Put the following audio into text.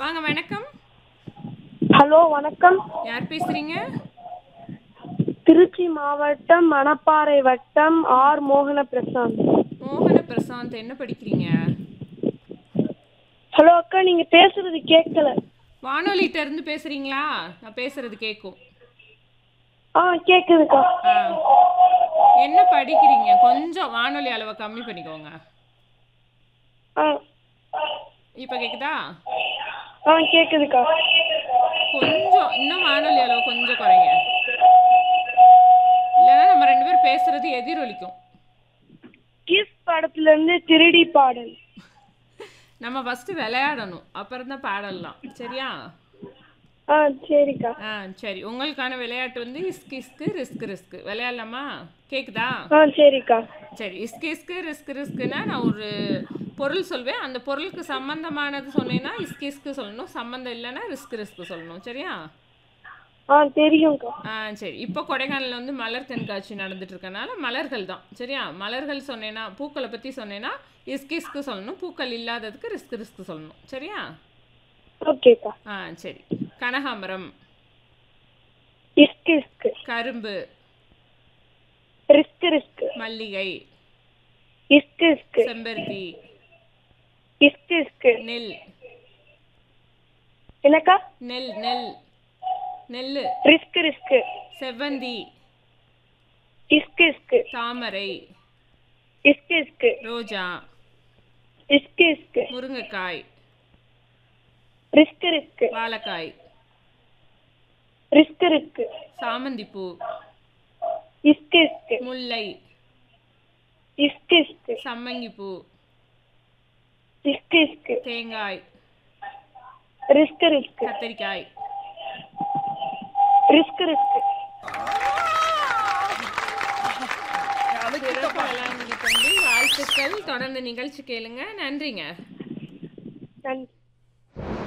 வாங்க வணக்கம் ஹலோ வணக்கம் யார் பேசுறீங்க திருச்சி மாவட்டம் மணப்பாறை வட்டம் ஆர் மோகன பிரசாந்த் மோகன பிரசாந்த் என்ன படிக்கிறீங்க ஹலோ அக்கா நீங்க பேசுறது கேட்கல வானொலிட்ட இருந்து பேசுறீங்களா நான் பேசுறது கேட்கும் ஆ கேக்குதுக்கா ஆ. என்ன படிக்கிறீங்க கொஞ்சம் வானொலி அளவை கம்மி பண்ணிக்கோங்க ஆ இப்போ கேக்குதா ஆ கேக்குதுக்கா கொஞ்சம் இன்னும் வானொலி அளவு கொஞ்சம் குறைங்க இல்லைன்னா நம்ம ரெண்டு பேரும் பேசுறது எதிரொலிக்கும் கிஸ் படத்துல இருந்து திருடி பாடல் நம்ம ஃபர்ஸ்ட் விளையாடணும் அப்புறம் தான் பாடலாம் சரியா ஆ சரிக்கா ஆ சரி உங்களுக்கான விளையாட்டு வந்து இஸ்கு இஸ்கு ரிஸ்க் ரிஸ்க் விளையாடலாமா கேக்குதா ஆ சரிக்கா சரி இஸ்கு இஸ்கு ரிஸ்க் ரிஸ்க்குனா நான் ஒரு பொருள் சொல்வேன் அந்த பொருளுக்கு சம்பந்தமானது சொன்னேன்னா இஸ்கு இஸ்கு சொல்லணும் சம்மந்தம் இல்லைன்னா ரிஸ்க் ரிஸ்க் சொல்லணும் சரியா ஆ தெரியும்க்கா ஆ சரி இப்போ கொடைக்கானலில் வந்து மலர் கண்காட்சி நடந்துட்டு இருக்கனால மலர்கள் தான் சரியா மலர்கள் சொன்னேன்னா பூக்களை பற்றி சொன்னேன்னா இஸ்கு இஸ்கு சொல்லணும் பூக்கள் இல்லாததுக்கு ரிஸ்க் ரிஸ்க் சொல்லணும் சரியா ஓகேக்கா ஆ சரி கனகாம்பரம் இஸ்கு இஸ்கு கரும்பு ரிஸ்க் ரிஸ்க் மல்லிகை இஸ்கு இஸ்கு செம்பருத்தி இஸ்கு இஸ்கு நெல் என்னக்கா நெல் நெல் நெல் ரிஸ்க் ரிஸ்க் செவ்வந்தி இஸ்கு இஸ்கு தாமரை இஸ்கு இஸ்கு ரோஜா இஸ்கு இஸ்கு முருங்கைக்காய் ரிஸ்க் ரிஸ்க் வாழைக்காய் ரிஸ்க் ரிஸ்க் சாமந்திப்பூ இஸ்கு இஸ்கு முல்லை இஸ்கு இஸ்கு சம்மங்கிப்பூ இஸ்கு இஸ்கு தேங்காய் ரிஸ்க் ரிஸ்க் கத்தரிக்காய் ரிஸ்க் ரிஸ்க் சிறப்பு வேளாண்மை கொண்டு வாழ்த்துக்கள் தொடர்ந்து நிகழ்ச்சி கேளுங்க நன்றிங்க நன்றி